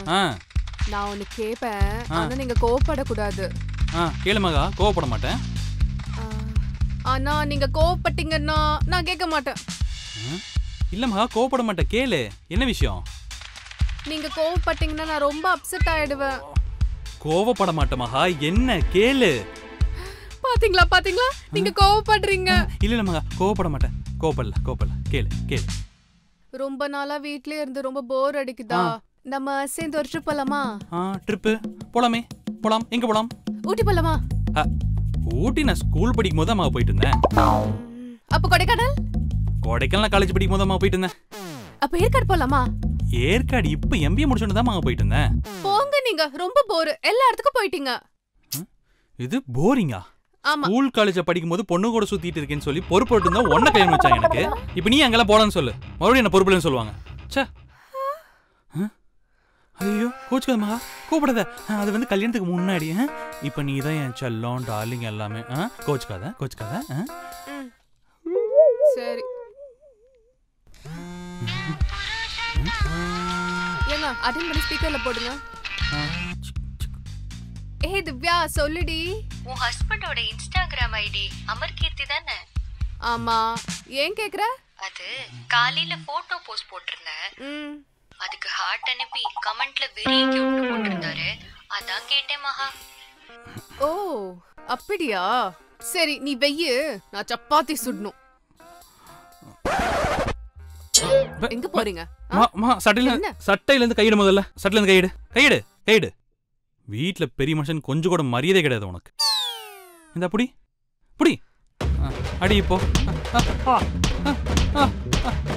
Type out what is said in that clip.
ஆ நான் ஒன்னு கேட்பேன் ஆனா நீங்க கோவப்படக்கூடாது ஆ கேளு மகா கோவப்பட மாட்டேன் ஆ, ஆனா நீங்க கோவப்பட்டீங்கன்னா நான் கேட்க மாட்டேன் ஆ? இல்ல மகா கோவப்பட மாட்டேன் கேளு என்ன விஷயம் நீங்க கோவப்பட்டீங்கன்னா நான் ரொம்ப அப்செட் ஆயிடுவேன் கோவப்பட மாட்டேன் மகா என்ன கேளு பாத்தீங்களா பாத்தீங்களா நீங்க கோவப்படுறீங்க இல்ல இல்ல மகா கோவப்பட மாட்டேன் கோவப்படல கோவப்படல கேளு கேளு ரொம்ப நாளா வீட்லயே இருந்து ரொம்ப போர் அடிக்குதா நம்ம சேர்ந்து ஒரு ட்ரிப் போலாமா ஆ ட்ரிப்பு போலாமே போலாம் எங்க போலாம் ஊட்டி போலாமா ஆ, ஊட்டி நான் ஸ்கூல் படிக்கும் போது அம்மா போயிட்டு இருந்தேன் அப்ப கொடைக்கானல் கொடைக்கானல் காலேஜ் படிக்கும் போது அம்மா போயிட்டு இருந்தேன் அப்ப ஏற்காடு போலாமா ஏற்காடு இப்ப எம்பிஏ முடிச்சோன்னு தான் அம்மா போயிட்டு இருந்தேன் போங்க நீங்க ரொம்ப போர் எல்லா இடத்துக்கும் போயிட்டீங்க இது போரிங்கா ஆமா ஸ்கூல் காலேஜ படிக்கும் போது பொண்ணு கூட சுத்திட்டு இருக்கேன்னு சொல்லி பொறுப்பு இருந்தா ஒன்ன கல்யாணம் வச்சாங்க எனக்கு இப்ப நீ அங்கெல்லாம் போலான்னு சொல்லு மறுபடியும் என்ன பொறுப்புலன்னு சொல்லுவாங்க ச்சே ஆ? ஐயோ கோச்சுக்காத மகா கூப்பிடாத ஆ, அது வந்து கல்யாணத்துக்கு முன்னாடி ஆ? இப்ப நீ தான் என் செல்லம் டார்லிங் எல்லாமே ஆ? கோச்சுக்காத கோச்சுக்காத ஆ? ம். சரி ஏங்க அட்டன் பண்ணி ஸ்பீக்கர்ல போடுங்க ஆ. ஏய் திவ்யா சொல்லுடி உன் ஹஸ்பண்டோட இன்ஸ்டாகிராம் ஐடி அமர் கீர்த்தி தானே ஆமா ஏன் கேக்குற அது காலையில போட்டோ போஸ்ட் போட்டிருந்தேன் ம் அதுக்கு ஹார்ட் அனுப்பி கமெண்ட்ல வெரி கியூட்னு போட்டிருந்தாரு அதான் கேட்டேன் மகா ஓ அப்படியா சரி நீ வெய்யு நான் சப்பாத்தி சுடணும் ப- எங்க போறீங்க ஆ? மா- மா, சட்டையில என்ன? சட்டையில இருந்து கையிடு முதல்ல சட்டையில இருந்து கையிடு கையிடு கையிடு வீட்ல பெரிய மனுஷன் கொஞ்சம் கூட மரியாதை கிடையாது உனக்கு இந்த புடி புடி ஆ, அடி இப்போ ஆ, ஆ, ஆ, ஆ, ஆ.